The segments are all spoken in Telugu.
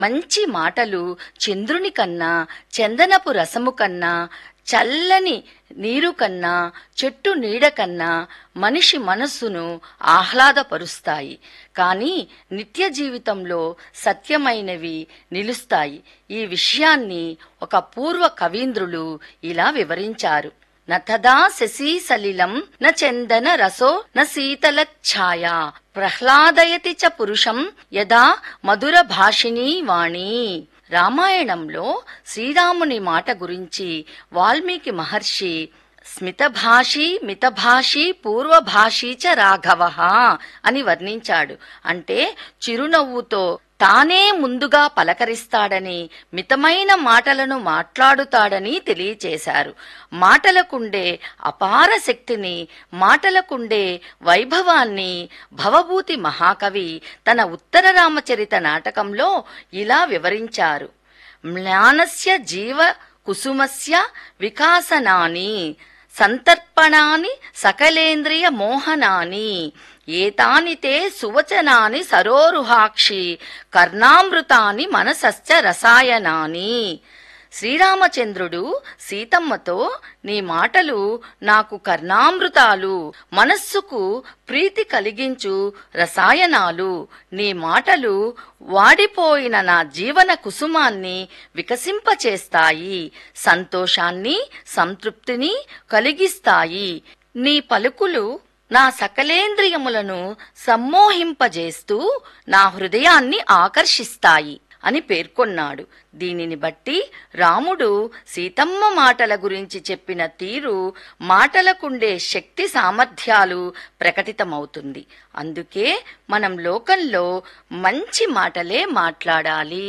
మంచి మాటలు చంద్రుని కన్నా చందనపు రసము కన్నా చల్లని నీరు కన్నా చెట్టు నీడ కన్నా మనిషి మనస్సును ఆహ్లాదపరుస్తాయి కానీ నిత్య జీవితంలో సత్యమైనవి నిలుస్తాయి ఈ విషయాన్ని ఒక పూర్వ కవీంద్రులు ఇలా వివరించారు నథదా శశీ సలిలం న చందన రసో న శీతల ఛాయా ప్రహ్లాదయతి చ పురుషం యదా మధుర భాషిణీ వాణి రామాయణంలో శ్రీరాముని మాట గురించి వాల్మీకి మహర్షి స్మితభాషి మితభాషి పూర్వభాషి చ రాఘవ అని వర్ణించాడు అంటే చిరునవ్వుతో తానే ముందుగా పలకరిస్తాడని మితమైన మాటలను మాట్లాడుతాడని తెలియచేశారు మాటలకుండే అపార శక్తిని మాటలకుండే వైభవాన్ని భవభూతి మహాకవి తన ఉత్తర రామచరిత నాటకంలో ఇలా వివరించారు మ్లానస్య జీవ కుసుమస్య వికాసనాని సంతర్పణాని సకలేంద్రియ మోహనాని ఏతాని తే సువచనాని సరోరుహాక్షి కర్ణామృతాని మనసశ్చ రసాయనాని శ్రీరామచంద్రుడు సీతమ్మతో నీ మాటలు నాకు కర్ణామృతాలు మనస్సుకు ప్రీతి కలిగించు రసాయనాలు నీ మాటలు వాడిపోయిన నా జీవన కుసుమాన్ని వికసింపచేస్తాయి సంతోషాన్ని సంతృప్తిని కలిగిస్తాయి నీ పలుకులు నా సకలేంద్రియములను సమ్మోహింపజేస్తూ నా హృదయాన్ని ఆకర్షిస్తాయి అని పేర్కొన్నాడు దీనిని బట్టి రాముడు సీతమ్మ మాటల గురించి చెప్పిన తీరు మాటలకుండే శక్తి సామర్థ్యాలు ప్రకటితమవుతుంది అందుకే మనం లోకంలో మంచి మాటలే మాట్లాడాలి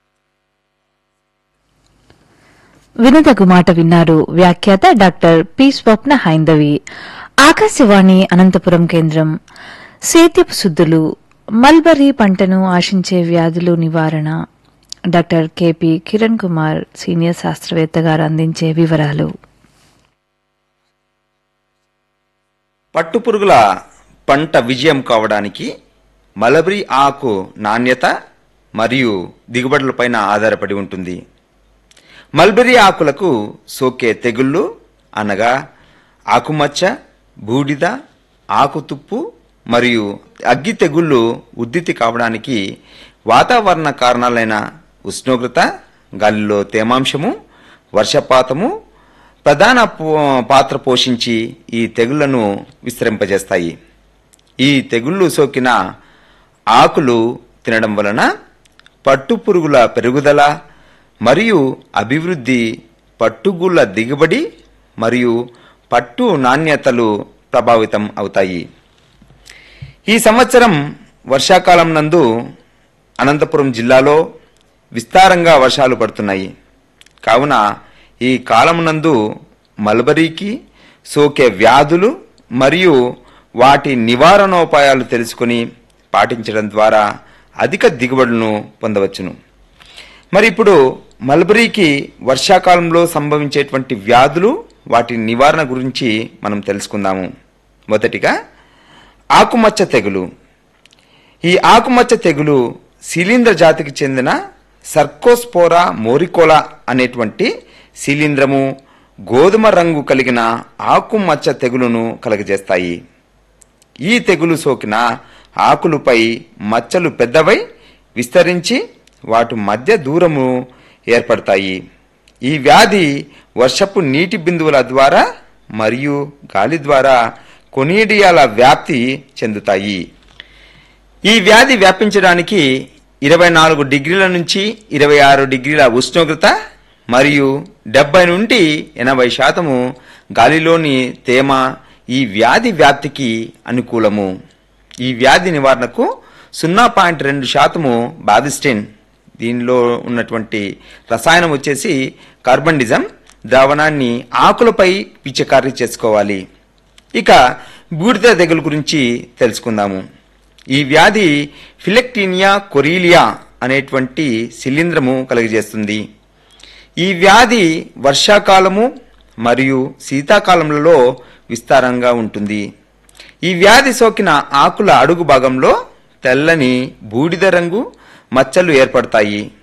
వినదగు మాట విన్నారు వ్యాఖ్యాత డాక్టర్ పి స్వప్న హైందవి ఆకాశవాణి అనంతపురం కేంద్రం సేద్యపు శుద్ధులు మల్బరీ పంటను ఆశించే వ్యాధులు నివారణ doctor KP Kiran Kumar senior శాస్త్రవేత్త గారు అందించే వివరాలు పట్టుపురుగుల పంట విజయం కావడానికి మలబరీ ఆకు నాణ్యత మరియు దిగుబడులపైన ఆధారపడి ఉంటుంది మల్బరీ ఆకులకు సోకే తెగుళ్ళు అనగా ఆకుమచ్చ బూడిద ఆకుతుప్పు మరియు అగ్గి తెగుళ్ళు ఉద్దితి కావడానికి వాతావరణ కారణాలైన ఉష్ణోగ్రత గాలిలో తేమాంశము వర్షపాతము ప్రధాన పో- పాత్ర పోషించి ఈ తెగుళ్లను విస్తరింపజేస్తాయి ఈ తెగుళ్ళు సోకిన ఆకులు తినడం వలన పట్టుపురుగుల పెరుగుదల మరియు అభివృద్ధి పట్టుగుళ్ళ దిగుబడి మరియు పట్టు నాణ్యతలు ప్రభావితం అవుతాయి ఈ సంవత్సరం వర్షాకాలం నందు అనంతపురం జిల్లాలో విస్తారంగా వర్షాలు పడుతున్నాయి కావున ఈ కాలం నందు మల్బరీకి సోకే వ్యాధులు మరియు వాటి నివారణోపాయాలు తెలుసుకుని పాటించడం ద్వారా అధిక దిగుబడులను పొందవచ్చును మరి ఇప్పుడు మల్బరీకి వర్షాకాలంలో సంభవించేటువంటి వ్యాధులు వాటి నివారణ గురించి మనం తెలుసుకుందాము మొదటిగా ఆకుమచ్చ తెగులు ఈ ఆకుమచ్చ తెగులు శిలీంద్ర జాతికి చెందిన సర్కోస్పోరా మోరికోలా అనేటువంటి శిలీంద్రము గోధుమ రంగు కలిగిన ఆకుమచ్చ తెగులును కలుగజేస్తాయి ఈ తెగులు సోకిన ఆకులపై మచ్చలు పెద్దవై విస్తరించి వాటి మధ్య దూరము ఏర్పడతాయి ఈ వ్యాధి వర్షపు నీటి బిందువుల ద్వారా మరియు గాలి ద్వారా కొనీడియాల వ్యాప్తి చెందుతాయి ఈ వ్యాధి వ్యాపించడానికి ఇరవై నాలుగు డిగ్రీల నుంచి ఇరవై ఆరు డిగ్రీల ఉష్ణోగ్రత మరియు డెబ్బై నుండి ఎనభై శాతము గాలిలోని తేమ ఈ వ్యాధి వ్యాప్తికి అనుకూలము ఈ వ్యాధి నివారణకు సున్నా పాయింట్ రెండు శాతము బాధిస్టిన్ దీనిలో ఉన్నటువంటి రసాయనం వచ్చేసి కార్బండిజం ద్రావణాన్ని ఆకులపై పిచ్చకారీ చేసుకోవాలి ఇక బూడిద తెగులు గురించి తెలుసుకుందాము ఈ వ్యాధి ఫిలెక్టీనియా కొరీలియా అనేటువంటి శిలీంద్రము కలుగజేస్తుంది ఈ వ్యాధి వర్షాకాలము మరియు శీతాకాలంలో విస్తారంగా ఉంటుంది ఈ వ్యాధి సోకిన ఆకుల అడుగు భాగంలో తెల్లని బూడిద రంగు మచ్చలు ఏర్పడతాయి